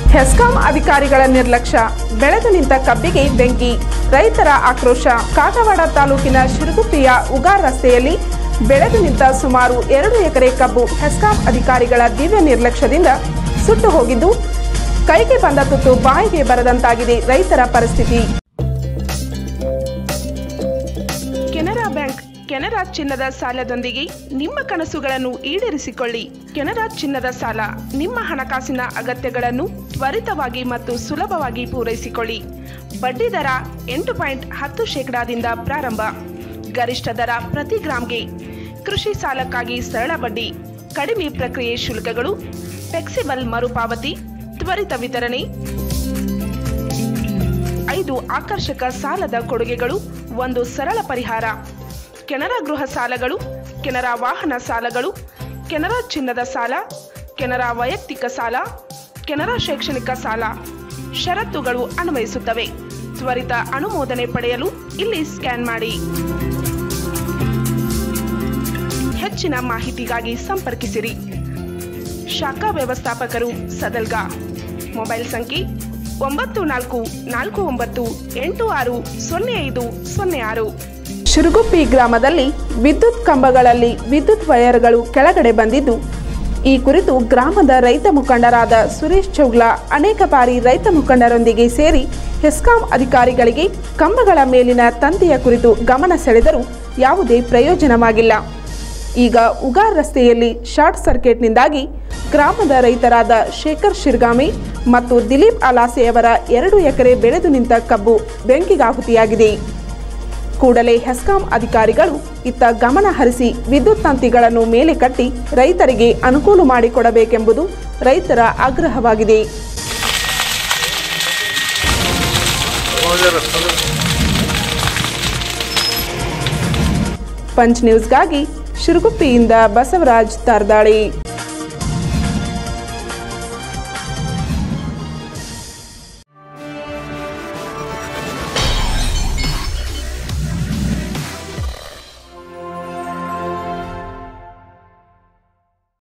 ಹೆಸ್ಕಾಂ ಅಧಿಕಾರಿಗಳ ನಿರ್ಲಕ್ಷ್ಯ ಬೆಳೆದು ನಿಂತ ಕಬ್ಬಿಗೆ ಬೆಂಕಿ ರೈತರ ಆಕ್ರೋಶ ಕಾಗವಾಡ ತಾಲೂಕಿನ ಶಿರುಗುಪ್ಪಿಯ ಉಗಾರ್ ರಸ್ತೆಯಲ್ಲಿ ಬೆಳೆದು ನಿಂತ ಸುಮಾರು ಎರಡು ಎಕರೆ ಕಬ್ಬು ಹೆಸ್ಕಾಂ ಅಧಿಕಾರಿಗಳ ದಿವ್ಯ ನಿರ್ಲಕ್ಷ್ಯದಿಂದ ಸುಟ್ಟು ಹೋಗಿದ್ದು ಕೈಗೆ ಬಂದ ತುತ್ತು ಬಾಯಿಗೆ ಬರದಂತಾಗಿದೆ ರೈತರ ಪರಿಸ್ಥಿತಿ ಕೆನರಾ ಬ್ಯಾಂಕ್ ಕೆನರಾ ಚಿನ್ನದ ಸಾಲದೊಂದಿಗೆ ನಿಮ್ಮ ಕನಸುಗಳನ್ನು ಈಡೇರಿಸಿಕೊಳ್ಳಿ ಕೆನರಾ ಚಿನ್ನದ ಸಾಲ ನಿಮ್ಮ ಹಣಕಾಸಿನ ಅಗತ್ಯಗಳನ್ನು ತ್ವರಿತವಾಗಿ ಮತ್ತು ಸುಲಭವಾಗಿ ಪೂರೈಸಿಕೊಳ್ಳಿ ಬಡ್ಡಿ ದರ ಎಂಟು ಪಾಯಿಂಟ್ ಹತ್ತು ಶೇಕಡಾದಿಂದ ಪ್ರಾರಂಭ ಗರಿಷ್ಠ ದರ ಪ್ರತಿ ಗ್ರಾಂಗೆ ಕೃಷಿ ಸಾಲಕ್ಕಾಗಿ ಸರಳ ಬಡ್ಡಿ ಕಡಿಮೆ ಪ್ರಕ್ರಿಯೆ ಶುಲ್ಕಗಳು ಫ್ಲೆಕ್ಸಿಬಲ್ ಮರುಪಾವತಿ ತ್ವರಿತ ವಿತರಣೆ ಐದು ಆಕರ್ಷಕ ಸಾಲದ ಕೊಡುಗೆಗಳು ಒಂದು ಸರಳ ಪರಿಹಾರ ಕೆನರಾ ಗೃಹ ಸಾಲಗಳು ಕೆನರಾ ವಾಹನ ಸಾಲಗಳು ಕೆನರಾ ಚಿನ್ನದ ಸಾಲ ಕೆನರಾ ವೈಯಕ್ತಿಕ ಸಾಲ ಕೆನರಾ ಶೈಕ್ಷಣಿಕ ಸಾಲ ಷರತ್ತುಗಳು ಅನ್ವಯಿಸುತ್ತವೆ ತ್ವರಿತ ಅನುಮೋದನೆ ಪಡೆಯಲು ಇಲ್ಲಿ ಸ್ಕ್ಯಾನ್ ಮಾಡಿ ಹೆಚ್ಚಿನ ಮಾಹಿತಿಗಾಗಿ ಸಂಪರ್ಕಿಸಿರಿ ಶಾಖಾ ವ್ಯವಸ್ಥಾಪಕರು ಸದಲ್ಗಾ ಮೊಬೈಲ್ ಸಂಖ್ಯೆ ಒಂಬತ್ತು ನಾಲ್ಕು ನಾಲ್ಕು ಒಂಬತ್ತು ಎಂಟು ಆರು ಸೊನ್ನೆ ಐದು ಸೊನ್ನೆ ಆರು ಶಿರುಗುಪ್ಪಿ ಗ್ರಾಮದಲ್ಲಿ ವಿದ್ಯುತ್ ಕಂಬಗಳಲ್ಲಿ ವಿದ್ಯುತ್ ವೈರ್ಗಳು ಕೆಳಗಡೆ ಬಂದಿದ್ದು ಈ ಕುರಿತು ಗ್ರಾಮದ ರೈತ ಮುಖಂಡರಾದ ಸುರೇಶ್ ಚೌಗ್ಲಾ ಅನೇಕ ಬಾರಿ ರೈತ ಮುಖಂಡರೊಂದಿಗೆ ಸೇರಿ ಹೆಸ್ಕಾಂ ಅಧಿಕಾರಿಗಳಿಗೆ ಕಂಬಗಳ ಮೇಲಿನ ತಂತಿಯ ಕುರಿತು ಗಮನ ಸೆಳೆದರೂ ಯಾವುದೇ ಪ್ರಯೋಜನವಾಗಿಲ್ಲ ಈಗ ಉಗಾರ್ ರಸ್ತೆಯಲ್ಲಿ ಶಾರ್ಟ್ ಸರ್ಕ್ಯೂಟ್ನಿಂದಾಗಿ ಗ್ರಾಮದ ರೈತರಾದ ಶೇಖರ್ ಶಿರ್ಗಾಮಿ ಮತ್ತು ದಿಲೀಪ್ ಅಲಾಸೆಯವರ ಎರಡು ಎಕರೆ ಬೆಳೆದು ನಿಂತ ಕಬ್ಬು ಬೆಂಕಿಗಾಹುತಿಯಾಗಿದೆ ಕೂಡಲೇ ಹೆಸ್ಕಾಂ ಅಧಿಕಾರಿಗಳು ಇತ್ತ ಗಮನ ಹರಿಸಿ ವಿದ್ಯುತ್ ತಂತಿಗಳನ್ನು ಮೇಲೆ ಕಟ್ಟಿ ರೈತರಿಗೆ ಅನುಕೂಲ ಮಾಡಿಕೊಡಬೇಕೆಂಬುದು ರೈತರ ಆಗ್ರಹವಾಗಿದೆ ಪಂಚ್ ನ್ಯೂಸ್ಗಾಗಿ ಶಿರುಗುಪ್ಪಿಯಿಂದ ಬಸವರಾಜ್ ತಾರ್ದಾಳಿ